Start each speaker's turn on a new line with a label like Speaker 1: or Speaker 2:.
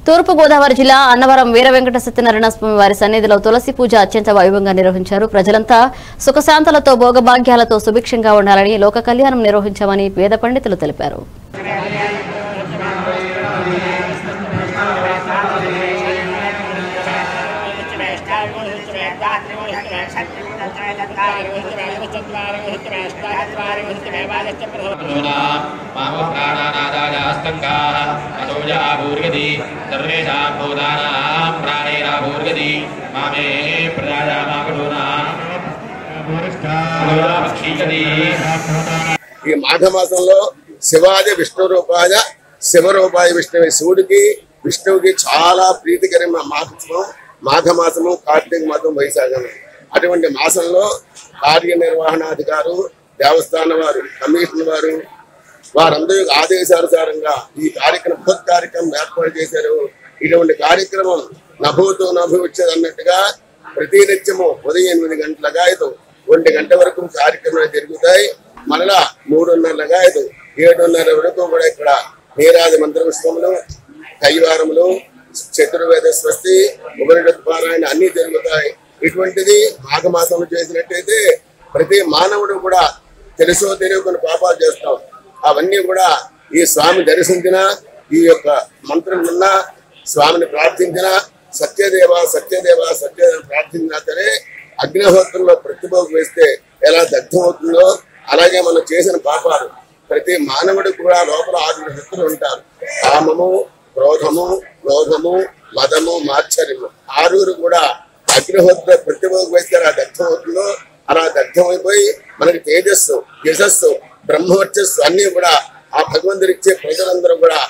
Speaker 1: తూర్పు గోదావరి జిల్లా అన్నవరం వీర వెంకట సత్యనారాయణ స్వామి వారి సన్నిధిలో తులసి పూజ అత్యంత వైభవంగా నిర్వహించారు ప్రజలంతా సుఖశాంతలతో భోగభాగ్యాలతో సుభిక్షంగా ఉండాలని లోక కళ్యాణం నిర్వహించామని వేద పండితులు తెలిపారు
Speaker 2: प्राणानादायास्तङ्गाः अतोजाभूर्गति सर्वेषां भूतानां प्राणेराभूर्गति मामे प्रजायामाकटूनाक्षीगति
Speaker 3: ఈ మాఘమాసంలో శివాది విష్ణు రూపాయ శివరూపాయ విష్ణువు శివుడికి విష్ణువుకి చాలా ప్రీతికరమైన మాసం మాఘమాసము కార్తీక మాసం వైశాఖం అటువంటి మాసంలో కార్యనిర్వహణాధికారు దేవస్థానం వారు కమిషన్ వారు వారందరూ ఆదేశానుసారంగా ఈ కార్యక్రమం బృహత్ కార్యక్రమం ఏర్పాటు చేశారు ఇటువంటి కార్యక్రమం నభూతో నభూచ్చేది అన్నట్టుగా ప్రతి నిత్యము ఉదయం ఎనిమిది గంటలగా ఐదు ఒంటి గంట వరకు కార్యక్రమాలు జరుగుతాయి మరలా మూడున్నరగా ఐదు ఏడున్నర వరకు కూడా ఇక్కడ నీరాజ మంత్రపుష్పములు కైవారములు చతుర్వేద స్వస్తి ఉపనిషత్ పారాయణ అన్ని జరుగుతాయి ఇటువంటిది మాఘమాసంలో చేసినట్టయితే ప్రతి మానవుడు కూడా తెలుసో తెలియకుండా పాపాలు చేస్తాం అవన్నీ కూడా ఈ స్వామి దర్శించిన ఈ యొక్క మంత్రం విన్న స్వామిని ప్రార్థించిన సత్యదేవ సత్యదేవ సత్యదేవ ప్రార్థించినా సరే అగ్నిహోత్రంలో ప్రతిభకు వేస్తే ఎలా దగ్ధం అవుతుందో అలాగే మనం చేసిన పాపాలు ప్రతి మానవుడికి కూడా లోపల ఆరు శక్తులు ఉంటారు కామము క్రోధము లోభము మదము మాత్సర్యము ఆరుగురు కూడా అగ్నిహోత్ర ప్రతిభకు వేస్తే ఎలా దగ్ధం అవుతుందో అలా దగ్ధమైపోయి మనకి తేజస్సు యశస్సు బ్రహ్మవర్చస్సు అన్ని కూడా ఆ భగవంతుడిచ్చే ప్రజలందరూ కూడా